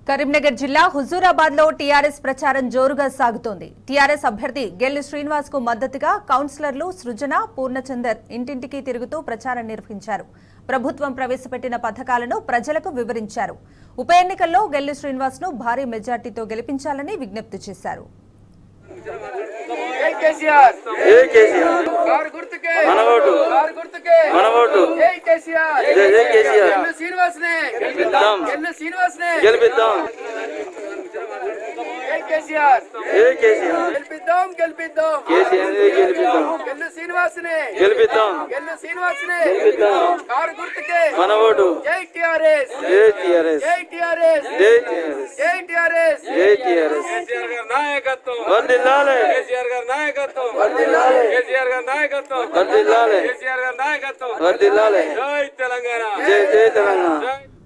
కరీంనగర్ జిల్లా హుజూరాబాద్ లో టీఆర్ఎస్ ప్రచారం జోరుగా సాగుతోంది టీఆర్ఎస్ అభ్యర్థి గెల్లి శ్రీనివాస్ కు మద్దతుగా కౌన్సిలర్లు సృజన పూర్ణచందర్ ఇంటింటికి తిరుగుతూ ప్రచారం నిర్వహించారు ప్రభుత్వం ప్రవేశపెట్టిన పథకాలను ప్రజలకు వివరించారు ఉప ఎన్నికల్లో గెల్లి శ్రీనివాస్ ను భారీ మెజార్టీతో గెలిపించాలని విజ్ఞప్తి చేశారు జై కేసీఆర్ జై కేసీఆర్ కారు గుర్తుకే మన ఓటు. కారు గుర్తుకే మన ఓటు. జై కేసీఆర్ జై జై కేసీఆర్ ఎల్లు శ్రీనివాస్ నే గెలిపిద్దాం. ఎల్లు శ్రీనివాస్ నే గెలిపిద్దాం జై కేసీఆర్ జై కేసీఆర్ గెలిపిద్దాం గెలిపిద్దాం కేసీఆర్ ని గెలిపిద్దాం ఎల్లు శ్రీనివాస్ నే గెలిపిద్దాం ఎల్లు శ్రీనివాస్ నే గెలిపిద్దాం. కారు గుర్తుకే మన ఓటు జై టిఆర్ఎస్ జై టిఆర్ఎస్ జై టిఆర్ఎస్ జై టిఆర్ఎస్ జై టిఆర్ఎస్ జై టిఆర్ఎస్ కేసీఆర్ గారి నాయకత్వం వర్దిల్లాలే కేసీఆర్ గారి నాయకత్వం వర్దిల్లాలే కేసీఆర్ గారి నాయకత్వం వర్దిల్లాలే కేసీఆర్ గారి నాయకత్వం వర్దిల్లాలే జై తెలంగాణ జై జై తెలంగాణ జై